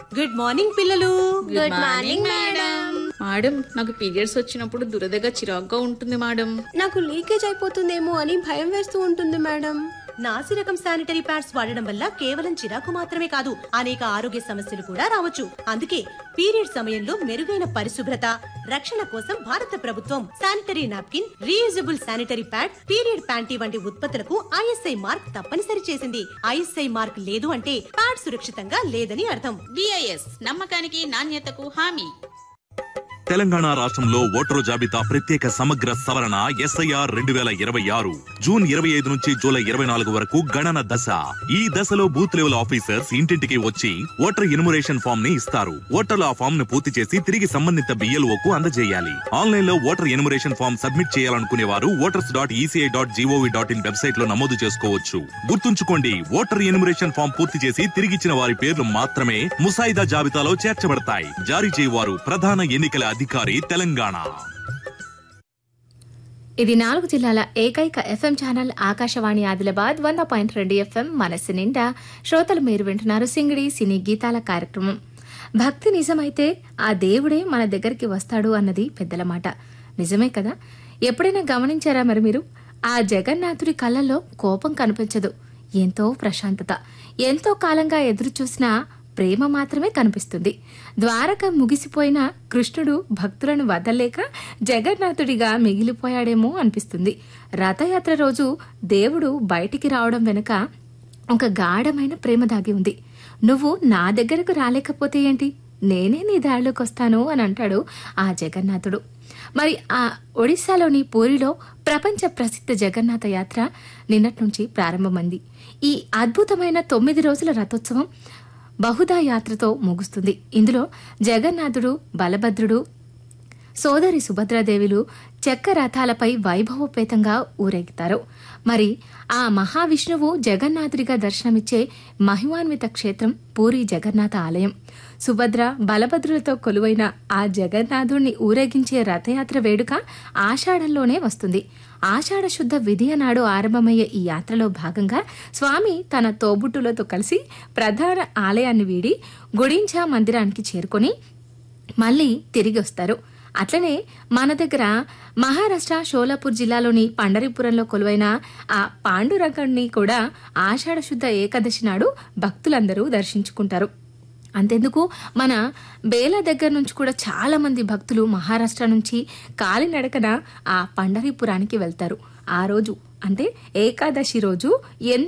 good morning పిల్లలు good morning madam madam నాకు periods వచ్చినప్పుడు దురదగా చిరాగ్గా ఉంటుంది మేడం నాకు లీకేజ్ అయిపోతుందేమో అని భయం వేస్తూ ఉంటుంది మేడం నాసి రకం శానిటరీ ప్యాడ్స్ వాడడం వల్ల కేవలం చిరాకు మాత్రమే కాదు అనేక ఆరోగ్య సమస్యలు కూడా రావచ్చు అందుకే పీరియడ్ సమయంలో మెరుగైన పరిశుభ్రత రక్షణ కోసం భారత ప్రభుత్వం sanitary napkin reusable sanitary pad period panty వంటి ఉత్పత్తులకు ఐఎస్ఐ మార్క్ తప్పనిసరి చేసింది ఐఎస్ఐ మార్క్ లేదు అంటే ప్యాడ్ సురక్షితంగా లేదని అర్థం బిఐఎస్ నమ్మకానికి నాణ్యతకు హామీ తెలంగాణ రాష్ట్రంలో ఓటరు జాబితా ప్రత్యేక సమగ్ర సవరణ ఎస్ఐఆర్ రెండు వేల ఇరవై ఆరు జూన్ ఇరవై ఐదు నుంచి జూలై ఇరవై నాలుగు వరకు గణన దశ ఈ దశలో బూత్ లెవెల్ ఆఫీసర్స్ ఇంటింటికి వచ్చి ఓటర్ ఎన్యుమరేషన్ ఫామ్ ని ఇస్తారు ఓటర్లు ఆ ఫామ్ ను పూర్తి చేసి తిరిగి సంబంధిత బిఎల్ఓ కు అందజేయాలి ఆన్లైన్ లో ఓటర్ ఎన్యుమరేషన్ ఫామ్ సబ్మిట్ చేయాలనుకునే వారు voters dot ECI dot gov dot in website లో నమోదు చేసుకోవచ్చు గుర్తుంచుకోండి ఓటర్ ఎన్యుమరేషన్ ఫామ్ పూర్తి చేసి తిరిగిచ్చిన వారి పేర్లు మాత్రమే ముసాయిదా జాబితాలో చేర్చబడతాయి జారీ చేయవారు ప్రధాన ఎన్నికల అధికారి తెలంగాణ ఇది నాలుగు జిల్లాల ఏకైక ఎఫ్ఎం ఛానల్ ఆకాశవాణి ఆదిలాబాద్ వంద పాయింట్ రెండు ఎఫ్ఎం మనస్సు నిండా శ్రోతలు మీరు వింటున్నారు సింగిడి సినీ గీతాల కార్యక్రమం భక్తి నిజమైతే ఆ దేవుడే మన దగ్గరికి వస్తాడు అన్నది పెద్దల మాట నిజమే కదా ఎప్పుడైనా గమనించారా మరి మీరు ఆ జగన్నాథుడి కళ్ళల్లో కోపం కనిపించదు ఎంతో ప్రశాంతత ఎంతో కాలంగా ఎదురు చూసిన ప్రేమ మాత్రమే కనిపిస్తుంది ద్వారక ముగిసిపోయిన కృష్ణుడు భక్తులను వదలలేక జగన్నాథుడిగా మిగిలిపోయాడేమో అనిపిస్తుంది రథయాత్ర రోజు దేవుడు బయటికి రావడం వెనుక ఒక గాఢమైన ప్రేమ దాగి ఉంది నువ్వు నా దగ్గరకు రాలేకపోతే ఏంటి నేనే నీ దారిలోకి వస్తాను అని అంటాడు ఆ జగన్నాథుడు మరి ఆ ఒడిశాలోని పూరిలో ప్రపంచ ప్రసిద్ధ జగన్నాథ యాత్ర నిన్నటి నుంచి ప్రారంభమైంది ఈ అద్భుతమైన తొమ్మిది రోజుల రథోత్సవం బహుదా యాత్రతో ముగుస్తుంది ఇందులో జగన్నాథుడు బలభద్రుడు సోదరి సుభద్రాదేవిలు చెక్క రథాలపై వైభవోపేతంగా ఊరేగుతారు మరి ఆ మహావిష్ణువు జగన్నాథుడిగా దర్శనమిచ్చే మహిమాన్విత క్షేత్రం పూరి జగన్నాథ ఆలయం సుభద్ర బలభద్రులతో కొలువైన ఆ జగన్నాథుడిని ఊరేగించే రథయాత్ర వేడుక ఆషాఢంలోనే వస్తుంది ఆషాఢ శుద్ధ విధియ నాడు ఆరంభమయ్యే ఈ యాత్రలో భాగంగా స్వామి తన తోబుట్టులతో కలిసి ప్రధాన ఆలయాన్ని వీడి గుడించా మందిరానికి చేరుకొని మళ్ళీ తిరిగి వస్తారు అట్లనే మన దగ్గర మహారాష్ట్ర షోలాపూర్ జిల్లాలోని పండరీపురంలో కొలువైన ఆ పాండురంగణ్ణి కూడా ఆషాఢ శుద్ధ ఏకాదశి నాడు భక్తులందరూ దర్శించుకుంటారు అంతెందుకు మన బేల దగ్గర నుంచి కూడా చాలా మంది భక్తులు మహారాష్ట్ర నుంచి కాలినడకన ఆ పండరీపురానికి వెళ్తారు ఆ రోజు అంటే ఏకాదశి రోజు ఎంత